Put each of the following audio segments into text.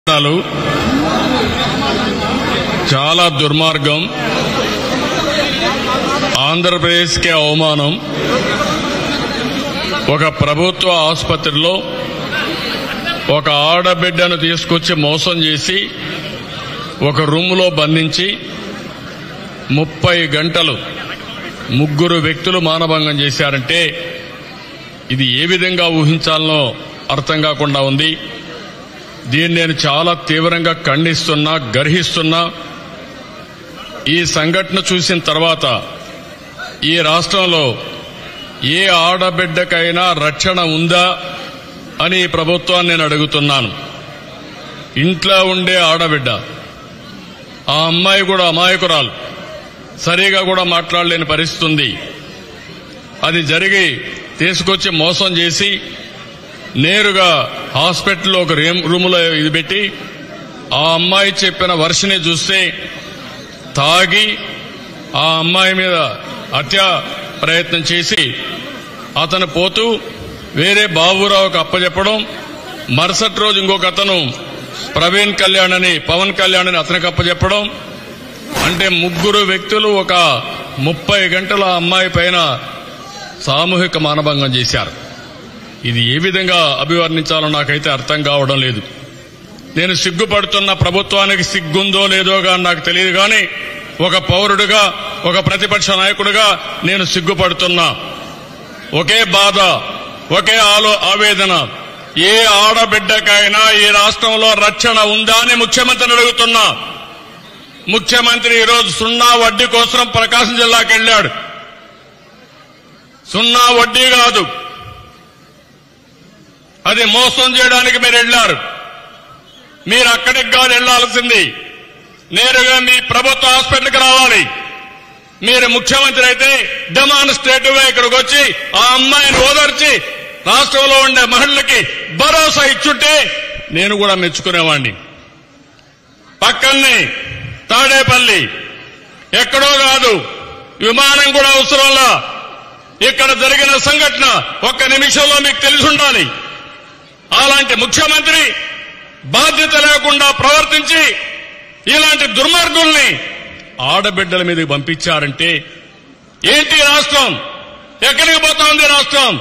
చట్టాలు చాలా దుర్మార్గం ఆంధ్రప్రదేశ్కి అవమానం ఒక ప్రభుత్వ ఆసుపత్రిలో ఒక ఆడబిడ్డను తీసుకొచ్చి మోసం చేసి ఒక రూములో బంధించి ముప్పై గంటలు ముగ్గురు వ్యక్తులు మానభంగం చేశారంటే ఇది ఏ విధంగా ఊహించాలనో అర్థం కాకుండా ఉంది దీన్ని నేను చాలా తీవ్రంగా ఖండిస్తున్నా గర్హిస్తున్నా ఈ సంఘటన చూసిన తర్వాత ఈ రాష్ట్రంలో ఏ ఆడబిడ్డకైనా రక్షణ ఉందా అని ఈ ప్రభుత్వాన్ని నేను అడుగుతున్నాను ఇంట్లో ఉండే ఆడబిడ్డ ఆ అమ్మాయి కూడా అమాయకురాలు సరిగా కూడా మాట్లాడలేని పరిస్థితి ఉంది అది జరిగి తీసుకొచ్చి మోసం చేసి నేరుగా హాస్పిటల్లో ఒక రేమ్- రూములో ఇది పెట్టి ఆ అమ్మాయి చెప్పిన వర్షని చూస్తే తాగి ఆ అమ్మాయి మీద హత్య ప్రయత్నం చేసి అతను పోతూ వేరే బాబురావుకు అప్పచెప్పడం మరుసటి రోజు ఇంకొక అతను ప్రవీణ్ కళ్యాణ్ అని పవన్ కళ్యాణ్ అని అతనికి అప్పచెప్పడం అంటే ముగ్గురు వ్యక్తులు ఒక ముప్పై గంటల ఆ అమ్మాయి పైన సామూహిక మానభంగం చేశారు ఇది ఏ విధంగా అభివర్ణించాలో నాకైతే అర్థం కావడం లేదు నేను సిగ్గుపడుతున్న ప్రభుత్వానికి సిగ్గుందో లేదో గాని నాకు తెలియదు కానీ ఒక పౌరుడిగా ఒక ప్రతిపక్ష నాయకుడిగా నేను సిగ్గుపడుతున్నా ఒకే బాధ ఒకే ఆలో ఆవేదన ఏ ఆడబిడ్డకైనా ఈ రాష్ట్రంలో రక్షణ ఉందా అని ముఖ్యమంత్రిని అడుగుతున్నా ముఖ్యమంత్రి ఈరోజు సున్నా వడ్డీ కోసం ప్రకాశం జిల్లాకి వెళ్ళాడు సున్నా వడ్డీ కాదు అది మోసం చేయడానికి మీరు వెళ్ళారు మీరు అక్కడికి కాదు వెళ్లాల్సింది నేరుగా మీ ప్రభుత్వ హాస్పిటల్కి రావాలి మీరు ముఖ్యమంత్రి అయితే డెమాన్స్ట్రేటివ్ గా ఇక్కడికి వచ్చి ఆ అమ్మాయిని ఓదార్చి రాష్ట్రంలో ఉండే మహిళలకి భరోసా ఇచ్చుంటే నేను కూడా మెచ్చుకునేవాడిని పక్కనే తాడేపల్లి ఎక్కడో కాదు విమానం కూడా అవసరంలా ఇక్కడ జరిగిన సంఘటన ఒక్క నిమిషంలో మీకు తెలిసి ఉండాలి అలాంటి ముఖ్యమంత్రి బాధ్యత లేకుండా ప్రవర్తించి ఇలాంటి దుర్మార్గుల్ని ఆడబిడ్డల మీదకి పంపించారంటే ఏంటి ఈ రాష్ట్రం ఎక్కడికి పోతోంది ఈ రాష్ట్రం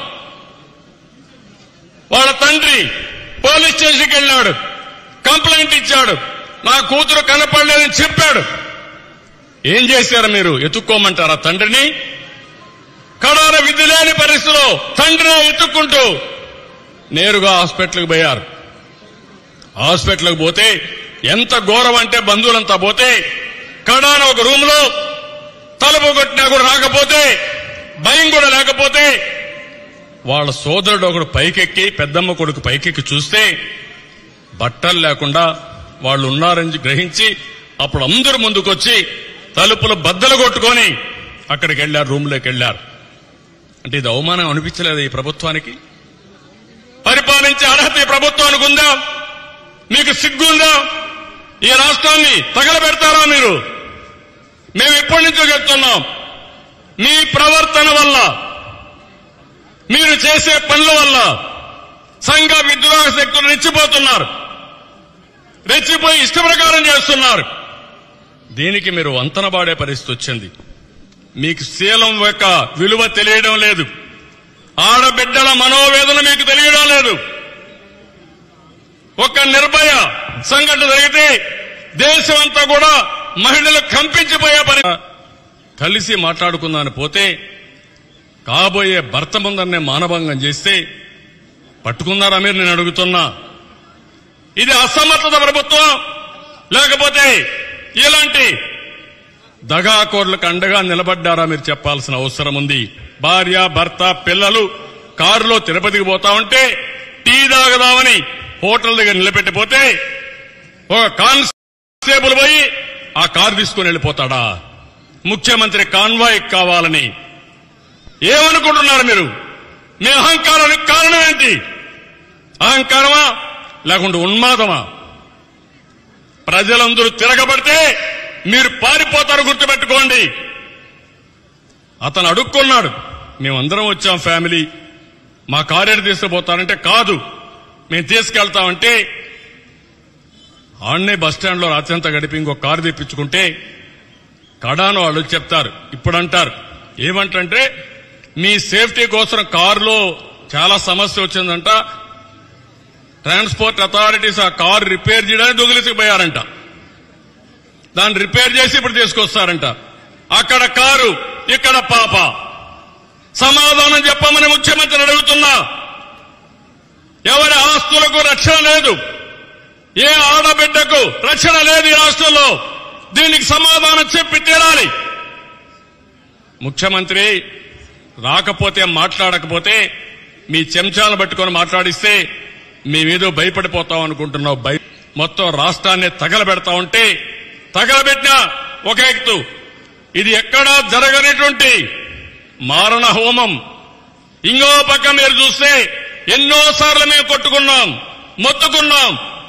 వాళ్ళ తండ్రి పోలీస్ స్టేషన్కి వెళ్ళాడు కంప్లైంట్ ఇచ్చాడు నా కూతురు కనపడలేదని చెప్పాడు ఏం చేశారు మీరు ఎత్తుక్కోమంటారా తండ్రిని కడాన విధి లేని పరిస్థితిలో తండ్రిని ఎత్తుక్కుంటూ నేరుగా హాస్పిటల్కి పోయారు హాస్పిటల్కి పోతే ఎంత ఘోరం అంటే బంధువులంతా పోతే కడాన ఒక రూమ్ లో తలుపు కొట్టినా కూడా రాకపోతే భయం కూడా లేకపోతే వాళ్ళ సోదరుడు ఒకడు పైకెక్కి పెద్దమ్మ కొడుకు పైకెక్కి చూస్తే బట్టలు లేకుండా వాళ్ళు ఉన్నారని గ్రహించి అప్పుడు అందరూ ముందుకొచ్చి తలుపులు బద్దలు కొట్టుకొని అక్కడికి వెళ్లారు రూమ్లోకి వెళ్లారు అంటే ఇది అవమానం అనిపించలేదు ఈ ప్రభుత్వానికి పరిపాలించే అర్హత ఈ ప్రభుత్వానికి ఉందా మీకు సిగ్గుందా ఈ రాష్ట్రాన్ని తగలబెడతారా మీరు మేము ఎప్పటి నుంచో చెప్తున్నాం మీ ప్రవర్తన వల్ల మీరు చేసే పనుల వల్ల సంఘ విద్రోహ శక్తులు రెచ్చిపోతున్నారు రెచ్చిపోయి ఇష్ట ప్రకారం చేస్తున్నారు దీనికి మీరు వంతనబాడే పరిస్థితి వచ్చింది మీకు శీలం యొక్క విలువ తెలియడం లేదు ఆడబిడ్డల మనోవేదన మీకు తెలియడం లేదు ఒక నిర్భయ సంఘటన జరిగితే దేశం అంతా కూడా మహిళలు కంపించిపోయే పరి కలిసి మాట్లాడుకుందాని పోతే కాబోయే భర్త ముందరనే మానభంగం చేస్తే పట్టుకున్నారా మీరు నేను అడుగుతున్నా ఇది అసమర్థత ప్రభుత్వం లేకపోతే ఇలాంటి దగాకోర్లకు అండగా నిలబడ్డారా మీరు చెప్పాల్సిన అవసరం ఉంది భార్య భర్త పిల్లలు కారులో తిరుపతికి పోతా ఉంటే టీ తాగదామని హోటల్ దగ్గర నిలబెట్టిపోతే ఒక కానిస్టేబుల్ పోయి ఆ కారు తీసుకుని వెళ్ళిపోతాడా ముఖ్యమంత్రి కాన్వాయ్ కావాలని ఏమనుకుంటున్నారు మీరు మీ అహంకారానికి కారణం ఏంటి అహంకారమా లేకుంటే ఉన్మాదమా ప్రజలందరూ తిరగబడితే మీరు పారిపోతారు గుర్తుపెట్టుకోండి అతను అడుక్కున్నాడు మేమందరం వచ్చాం ఫ్యామిలీ మా కార్యాన్ని తీసుకుపోతారంటే కాదు మేము తీసుకెళ్తామంటే ఆడనే బస్ స్టాండ్ లో రాత్రంతా గడిపి ఇంకో కారు తెప్పించుకుంటే కడాను వాళ్ళు చెప్తారు ఇప్పుడు అంటారు ఏమంటే మీ సేఫ్టీ కోసం కారులో చాలా సమస్య వచ్చిందంట ట్రాన్స్పోర్ట్ అథారిటీస్ ఆ కారు రిపేర్ చేయడానికి దొంగిలిసిపోయారంట దాన్ని రిపేర్ చేసి ఇప్పుడు తీసుకొస్తారంట అక్కడ కారు ఇక్కడ పాప సమాధానం చెప్పమని ముఖ్యమంత్రిని అడుగుతున్నా ఎవరి ఆస్తులకు రక్షణ లేదు ఏ ఆడబిడ్డకు రక్షణ లేదు ఈ రాష్ట్రంలో దీనికి సమాధానం చెప్పి తీరాలి ముఖ్యమంత్రి రాకపోతే మాట్లాడకపోతే మీ చెంచాలను పట్టుకొని మాట్లాడిస్తే మేమేదో భయపడిపోతాం అనుకుంటున్నావు భయ మొత్తం రాష్ట్రాన్ని తగలబెడతా ఉంటే తగలబెట్టిన ఒక ఎత్తు ఇది ఎక్కడా జరగనటువంటి మారణ హోమం ఇంకో పక్క మీరు చూస్తే ఎన్నోసార్లు మేము కొట్టుకున్నాం మొత్తుకున్నాం